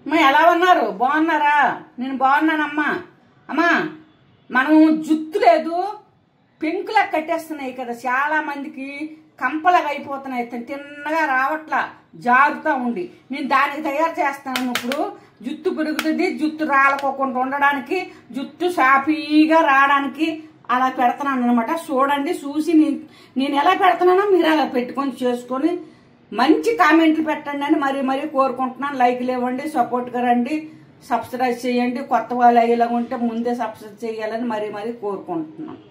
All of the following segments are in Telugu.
అమ్మా ఎలా ఉన్నారు బాగున్నారా నేను బాగున్నానమ్మా అమ్మా మనం జుత్తు లేదు పెంకులా కట్టేస్తున్నాయి కదా చాలా మందికి కంపలాగా అయిపోతున్నాయి తి- తిన్నగా రావట్లా జారుతా ఉండి నేను దానికి తయారు చేస్తాను ఇప్పుడు జుత్తు పెరుగుతుంది జుత్తు రాలకోకుండా ఉండడానికి జుత్తు సాఫీగా రావడానికి అలా పెడుతున్నాను అనమాట చూడండి చూసి నేను నేను ఎలా పెడుతున్నానో మీరు అలా పెట్టుకొని చేసుకొని మంచి కామెంట్లు పెట్టండి అని మరీ మరీ కోరుకుంటున్నాను లైక్లు ఇవ్వండి సపోర్ట్గా రండి సబ్స్క్రైబ్ చేయండి కొత్త వాళ్ళు అయ్యేలా ఉంటే ముందే సబ్స్క్రైబ్ చేయాలని మరీ మరీ కోరుకుంటున్నాను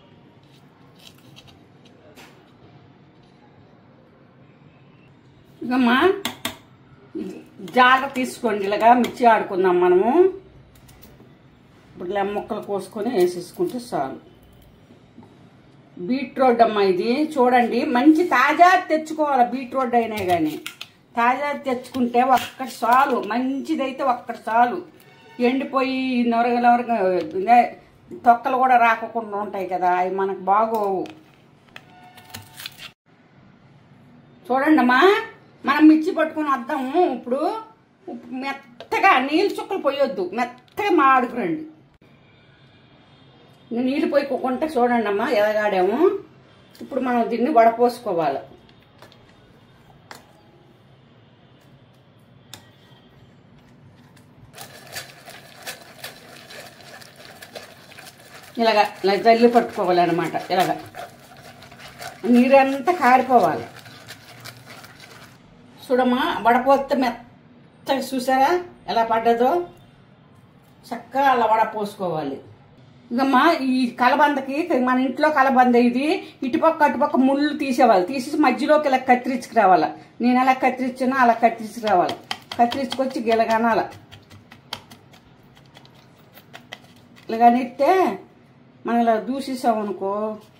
ఇకమ్మా జాగ్రత్త తీసుకోండి ఇలాగా మిర్చి ఆడుకుందాం మనము ఇప్పుడు ఇలా ముక్కలు కోసుకొని వేసేసుకుంటే చాలు బీట్రూట్ అమ్మా ఇది చూడండి మంచి తాజా తెచ్చుకోవాలి బీట్రూట్ అయినా కానీ తాజా తెచ్చుకుంటే ఒక్కటి చాలు మంచిదైతే ఒక్కటి చాలు ఎండిపోయి నొరగ నొరగ ఇదే తొక్కలు కూడా రాకుండా ఉంటాయి కదా అవి మనకు బాగోవు చూడండి అమ్మా మనం మిర్చి పట్టుకుని వద్దాము ఇప్పుడు ఉప్పు మెత్తగా నీళ్ళు చుక్కలు పోయొద్దు మెత్తగా మాడుకురండి నీళ్ళు పోయిపోకుంటే చూడండి అమ్మా ఎదగాడాము ఇప్పుడు మనం దీన్ని వడపోసుకోవాలి ఇలాగ ఇలా జల్లి పట్టుకోవాలి అనమాట ఇలాగ నీరంతా కారిపోవాలి చూడమ్మా వడపోతే మెత్తగా చూసారా ఎలా పడ్డదో చక్కగా అలా వడపోసుకోవాలి ఇకమ్మా ఈ కలబందకి మన ఇంట్లో కలబంద ఇది ఇటుపక్క అటుపక్క ముళ్ళు తీసేవాలి తీసేసి మధ్యలోకి ఇలా కత్తిరించుకురావాలి నేను ఎలా కత్తిరించినా అలా కత్తిరించుకురావాలి కత్తిరించుకొచ్చి గిలగనాల ఇలాగనిస్తే మనం ఇలా దూసేసాం అనుకో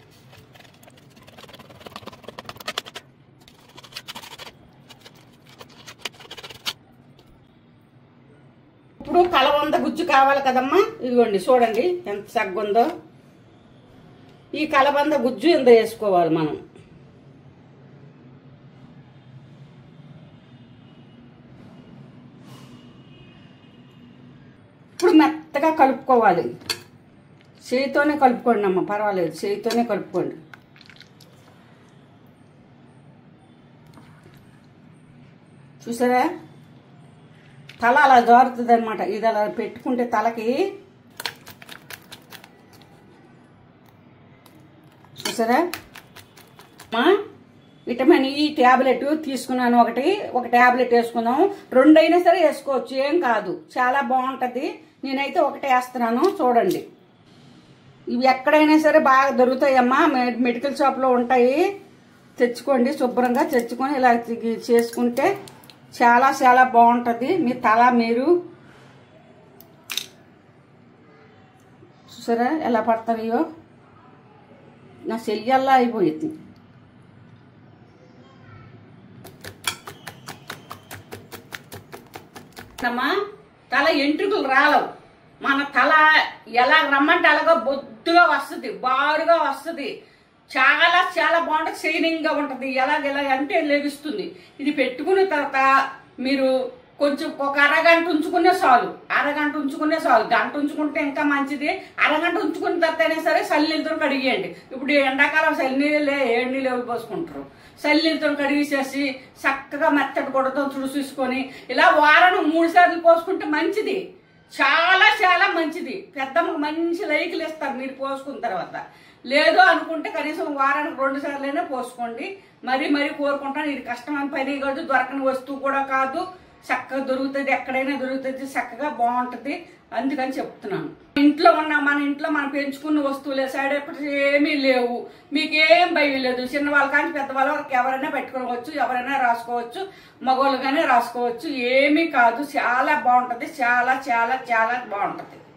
ఇప్పుడు కలవంద గుజ్జు కావాలి కదమ్మా ఇదిగోండి చూడండి ఎంత సగ్గుందో ఈ కలబంద గుజ్జు ఇంత వేసుకోవాలి మనం ఇప్పుడు మెత్తగా కలుపుకోవాలి చేయితోనే కలుపుకోండి అమ్మ పర్వాలేదు చేయితోనే కలుపుకోండి చూసారా తల అలా జారుతుంది అనమాట ఇది అలా పెట్టుకుంటే తలకి చూసారా అమ్మా విటమిన్ ఈ ట్యాబ్లెట్ తీసుకున్నాను ఒకటి ఒక ట్యాబ్లెట్ వేసుకుందాం రెండు అయినా సరే వేసుకోవచ్చు ఏం కాదు చాలా బాగుంటుంది నేనైతే ఒకటే వేస్తున్నాను చూడండి ఇవి ఎక్కడైనా సరే బాగా దొరుకుతాయమ్మా మె- మెడికల్ షాప్లో ఉంటాయి తెచ్చుకోండి శుభ్రంగా తెచ్చుకొని ఇలా తి- చేసుకుంటే చాలా చాలా బాగుంటుంది మీ తల మీరు చూసారా ఎలా పడతాయో నా చెయ్యల్లా అయిపోయింది అమ్మా తల ఎంట్రుకలు రాలవు మన తల ఎలా రమ్మంటే అలాగా బొద్దుగా వస్తుంది బారుగా వస్తుంది చాలా చాలా బాగుంటుంది షైనింగ్ గా ఉంటది ఎలాగ ఎలాగ అంటే లెగుస్తుంది ఇది పెట్టుకున్న తర్వాత మీరు కొంచెం ఒక అరగంట ఉంచుకునే చాలు అరగంట ఉంచుకునే చాలు గంట ఉంచుకుంటే ఇంకా మంచిది అరగంట ఉంచుకున్న తర్వాత అయినా సరే చల్లీలతో కడిగేయండి ఇప్పుడు ఈ ఎండాకాలం చల్లీలే ఏడు నీళ్ళు ఎవరు పోసుకుంటారు చల్లీలతో కడిగేసేసి చక్కగా మెత్తటి కొడతో తుడుచుకొని ఇలా వారం మూడు సార్లు పోసుకుంటే మంచిది చాలా చాలా మంచిది పెద్దమ్మకు మంచి లైకులు ఇస్తారు మీరు పోసుకున్న తర్వాత లేదు అనుకుంటే కనీసం వారానికి రెండు సార్లైనా పోసుకోండి మరీ మరీ కోరుకుంటాను ఇది కష్టమైన పని కాదు దొరకని వస్తువు కూడా కాదు చక్కగా దొరుకుతుంది ఎక్కడైనా దొరుకుతుంది చక్కగా బాగుంటుంది అందుకని చెప్తున్నాను ఇంట్లో ఉన్న మన ఇంట్లో మనం పెంచుకున్న వస్తువులే సైడ్ ఎఫెక్ట్స్ ఏమీ లేవు మీకేం భయం లేదు చిన్న వాళ్ళ కానీ పెద్దవాళ్ళ వరకు ఎవరైనా పెట్టుకోవచ్చు ఎవరైనా రాసుకోవచ్చు మగవాళ్ళుగానే రాసుకోవచ్చు ఏమీ కాదు చాలా బాగుంటుంది చాలా చాలా చాలా బాగుంటుంది